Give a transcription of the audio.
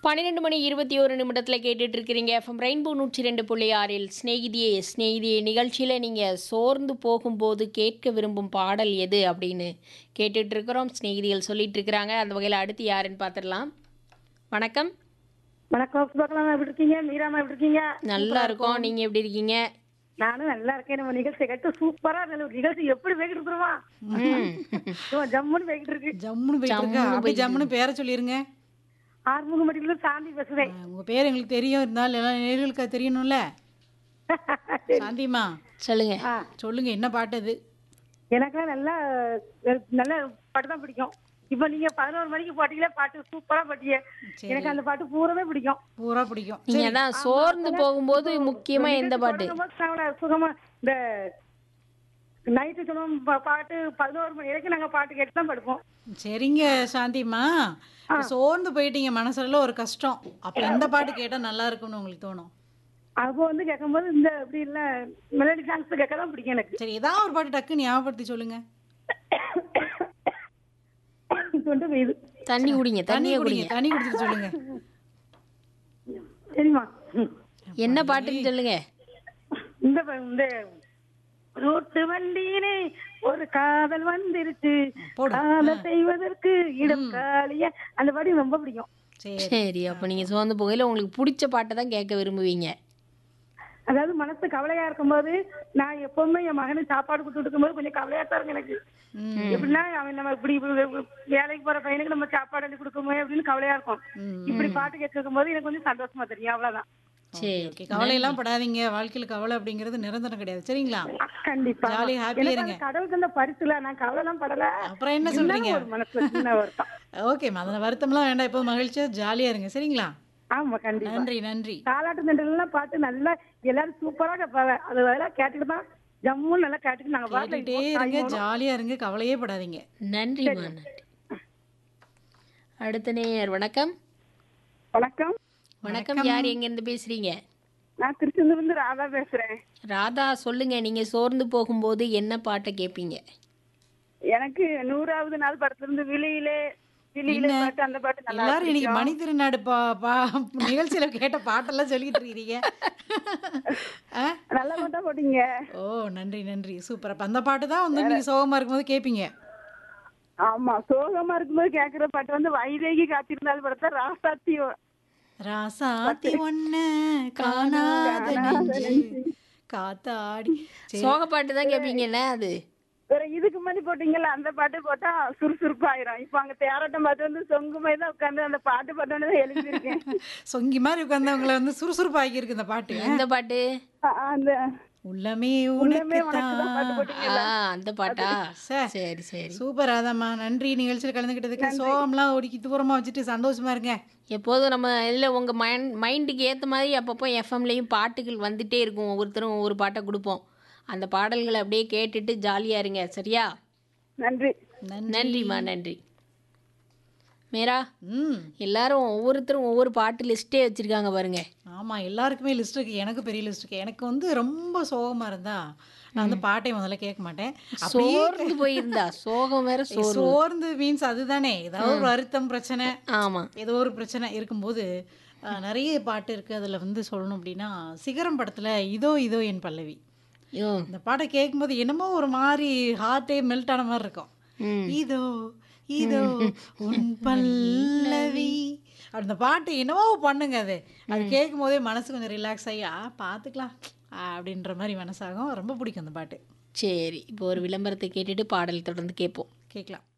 பன்னிரெண்டு மணி இருபத்தி ஒரு நிமிடத்தில் கேட்டுட்டு இருக்கிறீங்க எஃப்எம் ரெயின்போ நூற்றி ரெண்டு புள்ளி ஆறில் ஸ்நேகிதியே ஸ்நேகிதியே நிகழ்ச்சியில் நீங்கள் சோர்ந்து போகும்போது கேட்க விரும்பும் பாடல் எது அப்படின்னு கேட்டுட்டு இருக்கிறோம் ஸ்நேகிதிகள் சொல்லிட்டு இருக்கிறாங்க அந்த வகையில் அடுத்து யாருன்னு பார்த்துடலாம் வணக்கம் வணக்கம் சுபகலாம் எப்படி இருக்கீங்க மீராமா எப்படி இருக்கீங்க நல்லா இருக்கோம் நீங்கள் எப்படி இருக்கீங்க நானும் நல்லா இருக்கேன் நம்ம நிகழ்ச்சி கேட்டு சூப்பரா நல்ல ஒரு நிகழ்ச்சி எப்படி போய்கிட்டு இருக்கிறோமா ம் ஜம்முன்னு போய்கிட்டு இருக்கு ஜம்முன்னு போயிட்டு இருக்கா அப்படி ஜம்முன்னு பேரை சொல்லிருங்க ஆறுமுக மட்டில சாந்தி பேசுறேன் ஆ, உங்க பேர் எங்களுக்கு தெரியும் இருந்தாலும் எல்லாம் நேர்களுக்கு அது தெரியணும்ல சாந்திமா சொல்லுங்க ஆ, சொல்லுங்க என்ன பாட்டு அது எனக்கெல்லாம் நல்லா அஹ், நல்ல பாட்டு தான் பிடிக்கும் இப்ப நீங்க பதினோரு மணிக்கு போட்டீங்களே பாட்டு சூப்பரா பாட்டியே எனக்கு அந்த பாட்டு பூரவே பிடிக்கும் பூரா பிடிக்கும் நீங்கள் அதான் சோர்ந்து போகும்போது முக்கியமாக எந்த பாட்டு தொடங்கும்போது நாங்க சுகமா இந்த நைட்டு சொன்னோம் பாட்டு பதினோரு மணி வரைக்கும் நாங்க பாட்டு கேட்டு தான் படுப்போம் சரிங்க சாந்திமா இப்ப சோர்ந்து போயிட்டீங்க மனசுல ஒரு கஷ்டம் அப்ப எந்த பாட்டு கேட்டா நல்லா இருக்கும்னு உங்களுக்கு தோணும் அப்போ வந்து கேட்கும்போது இந்த இப்படி இல்ல மெலடி சாங்ஸ் கேட்க தான் பிடிக்கும் எனக்கு சரி ஏதாவது ஒரு பாட்டு டக்குன்னு ஞாபகப்படுத்தி சொல்லுங்க கொண்டு போயிது தண்ணி குடிங்க தண்ணி தண்ணியை குடிங்க குடிங்க தண்ணி குடிச்சிட்டு சொல்லுங்க சரிம்மா ம். என்ன பாட்டுன்னு சொல்லுங்க இந்த ப- இந்த ரோட்டு வண்டியிலே ஒரு காதல் வந்துருச்சு போடு. காதல் செய்வதற்கு இடம் காலிய அந்த பாட்டு ரொம்ப பிடிக்கும் சரி சரி அப்போ நீங்கள் சோர்ந்து போகையில் உங்களுக்கு பிடிச்ச பாட்டை தான் கேட்க விரும்புவீங்க அதாவது மனசு கவலையா இருக்கும்போது நான் எப்பவுமே என் மகனுக்கு சாப்பாடு கொடுத்துட்டு இருக்கும்போது கொஞ்சம் கவலையா தான் இருக்கும் எனக்கு ம். எப்படின்னா அவன் நம்ம இப்படி இப்படி வேலைக்கு போற பையனுக்கு நம்ம சாப்பாடு அள்ளி கொடுக்கணும் அப்படின்னு கவலையா இருக்கும் ம். இப்படி பாட்டு கேட்கும் போது எனக்கு கொஞ்சம் சந்தோஷமா தெரியும் அவ்வளவுதான் சரி ஓகே கவலை எல்லாம் படாதீங்க வாழ்க்கையில கவலை அப்படிங்கிறது நிரந்தரம் கிடையாது சரிங்களா கண்டிப்பா Jolly, happy எனக்கு இருங்க. அந்த கடவுளுக்கு அந்த பரிசுல நான் கவலை எல்லாம் படல அப்புறம் என்ன இருந்தாலும் சொல்றீங்க ஒரு மனசுல சின்ன வருத்தம் ஓகேம்மா அதில் வருத்தம்லாம் வேண்டாம் எப்போ மகிழ்ச்சியா ஜாலியா இருங்க சரிங்களா ஆமா கண்டிப்பா நன்றி நன்றி தாலாட்டு தண்டல் எல்லாம் பாட்டு நல்லா எல்லாரும் சூப்பரா கேட்பாங்க அது அதெல்லாம் கேட்டுட்டு தான் ஜம்முன்னு நல்லா கேட்டுட்டு நாங்க கேட்டுக்கிட்டே பாட்டு இருங்க ஜாலியா இருங்க கவலையே படாதீங்க நன்றிம்மா நன்றி அடுத்த நேயர் வணக்கம் வணக்கம் வணக்கம் யார் எங்கேருந்து பேசுறீங்க நான் திருச்செந்தூர்ல இருந்து ராதா பேசுறேன் ராதா சொல்லுங்க நீங்க சோர்ந்து போகும்போது என்ன பாட்டை கேட்பீங்க எனக்கு நூறாவது நாள் படத்துல இருந்து விழியிலே விழியிலே பாட்டு அந்த பாட்டு நல்லா எல்லாரும் இன்னைக்கு மணி திருநாடு பா பா நிகழ்ச்சியில கேட்ட பாட்டெல்லாம் சொல்லிட்டு இருக்கீங்க ஆ? நல்லா பாட்டா போட்டீங்க ஓ நன்றி நன்றி சூப்பர் அப்ப அந்த பாட்டு தான் வந்து நீங்க சோகமா இருக்கும்போது கேட்பீங்க ஆமா சோகமா இருக்கும்போது கேக்குற பாட்டு வந்து வைதேகி காத்திருந்தால் படத்தை ராசாத்தி ராசாத்தி ஒண்ணு காணாத நெஞ்சு காத்தாடி சரி சோக பாட்டு தான் கேட்பீங்கல்ல அது வேற இதுக்கு முன்னாடி போட்டீங்கல்ல அந்த பாட்டு போட்டா சுறுசுறுப்பாயிரும் இப்ப அங்க தேரட்டம் பாட்டு வந்து சொங்குமே தான் உட்காந்து அந்த பாட்டு பாட்டோன்னு தான் எழுதியிருக்கேன் சொங்கி மாதிரி உட்கார்ந்தவங்களை வந்து சுறுசுறுப்பாக்கி இருக்கு இந்த பாட்டு எந்த பாட்டு அ- அந்த உள்ளமே உள்ளமே உனக்கு உனக்கு தான் பாட்டு தான் போட்டீங்க ஆ அந்த பாட்டா சே. சரி சரி சூப்பர் ராதாம்மா நன்றி நிகழ்ச்சியில் கலந்துக்கிட்டதுக்கு சோகம்லாம் ஒடுக்கி தூரமா வச்சுட்டு சந்தோஷமா இருங்க எப்போதும் நம்ம இதில் உங்கள் மைண்ட் மைண்டுக்கு ஏற்ற மாதிரி அப்பப்போ எஃப்எம்லேயும் பாட்டுகள் வந்துட்டே இருக்கும் ஒவ்வொருத்தரும் ஒவ்வொரு பாட்டை கொடுப்போம் அந்த பாடல்களை அப்படியே கேட்டுட்டு ஜாலியாக இருங்க சரியா நன்றி நன்றிம்மா நன்றி மேரா ம் எல்லாரும் ஒவ்வொருத்தரும் ஒவ்வொரு பாட்டு லிஸ்ட்டே வச்சுருக்காங்க பாருங்க ஆமா எல்லாருக்குமே லிஸ்ட் இருக்கு எனக்கு பெரிய லிஸ்ட் இருக்கு எனக்கு வந்து ரொம்ப சோகமா இருந்தா நான் வந்து பாட்டை முதல்ல கேட்க மாட்டேன் அப்படியே சோர்ந்து போயிருந்தா சோகம் வேற சோறு சோர்ந்து மீன்ஸ் அதுதானே ஏதாவது ஒரு வருத்தம் பிரச்சனை ஆமாம் ஏதோ ஒரு பிரச்சனை இருக்கும்போது அஹ், நிறைய பாட்டு இருக்கு அதுல வந்து சொல்லணும் அப்படின்னா சிகரம் படத்துல இதோ இதோ என் பல்லவி ஐயோ இந்த பாட்டை கேட்கும்போது என்னமோ ஒரு மாதிரி ஹார்ட்டே மெல்ட் ஆன மாதிரி இருக்கும் ம் இதோ இதோ உன் பல்லவி அந்த பாட்டு என்னவோ பண்ணுங்க அது அது கேட்கும் போதே மனசு கொஞ்சம் ரிலாக்ஸ் ஆகி ஆ பார்த்துக்கலாம் அப்படின்ற மாதிரி மனசாகும் ரொம்ப பிடிக்கும் அந்த பாட்டு சரி இப்போ ஒரு விளம்பரத்தை கேட்டுட்டு பாடல் தொடர்ந்து கேட்போம் கேட்கலாம்